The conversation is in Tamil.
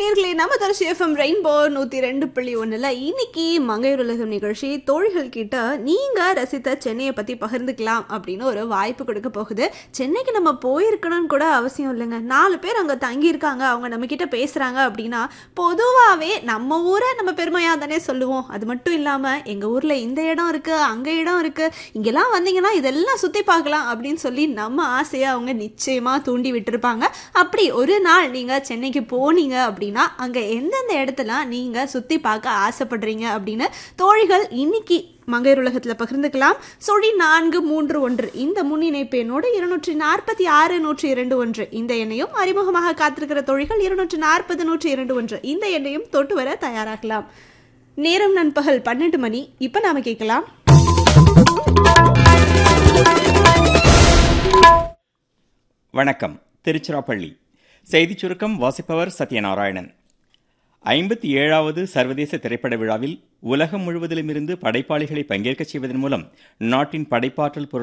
நேர்களே நம்ம தர்ஷி எஃப்எம் ரெயின்போ நூத்தி ரெண்டு புள்ளி ஒண்ணுல இன்னைக்கு மங்கையர் உலகம் நிகழ்ச்சி தோழிகள் கிட்ட நீங்க ரசித்த சென்னையை பத்தி பகிர்ந்துக்கலாம் அப்படின்னு ஒரு வாய்ப்பு கொடுக்க போகுது சென்னைக்கு நம்ம போயிருக்கணும்னு கூட அவசியம் இல்லைங்க நாலு பேர் அங்க தங்கி இருக்காங்க அவங்க நம்ம கிட்ட பேசுறாங்க அப்படின்னா பொதுவாவே நம்ம ஊரை நம்ம பெருமையா தானே சொல்லுவோம் அது மட்டும் இல்லாம எங்க ஊர்ல இந்த இடம் இருக்கு அங்க இடம் இருக்கு இங்கெல்லாம் வந்தீங்கன்னா இதெல்லாம் சுத்தி பார்க்கலாம் அப்படின்னு சொல்லி நம்ம ஆசையை அவங்க நிச்சயமா தூண்டி விட்டுருப்பாங்க அப்படி ஒரு நாள் நீங்க சென்னைக்கு போனீங்க அப்படின்னா அங்க எந்தெந்த இடத்துல நீங்க சுத்தி பார்க்க ஆசைப்படுறீங்க அப்படின்னு தோழிகள் இன்னைக்கு மங்கையர் உலகத்துல பகிர்ந்துக்கலாம் சொடி நான்கு மூன்று ஒன்று இந்த முன்னிணைப்பு எண்ணோடு இருநூற்றி நாற்பத்தி ஆறு நூற்றி இரண்டு ஒன்று இந்த எண்ணையும் அறிமுகமாக காத்திருக்கிற தோழிகள் இருநூற்றி நாற்பது நூற்றி இரண்டு ஒன்று இந்த எண்ணையும் தொட்டு வர தயாராகலாம் நேரம் நண்பகல் பன்னெண்டு மணி இப்ப நாம கேட்கலாம் வணக்கம் திருச்சிராப்பள்ளி செய்திச் சுருக்கம் வாசிப்பவர் சத்யநாராயணன் ஐம்பத்தி ஏழாவது சர்வதேச திரைப்பட விழாவில் உலகம் முழுவதிலுமிருந்து படைப்பாளிகளை பங்கேற்கச் செய்வதன் மூலம் நாட்டின் படைப்பாற்றல் பொருள்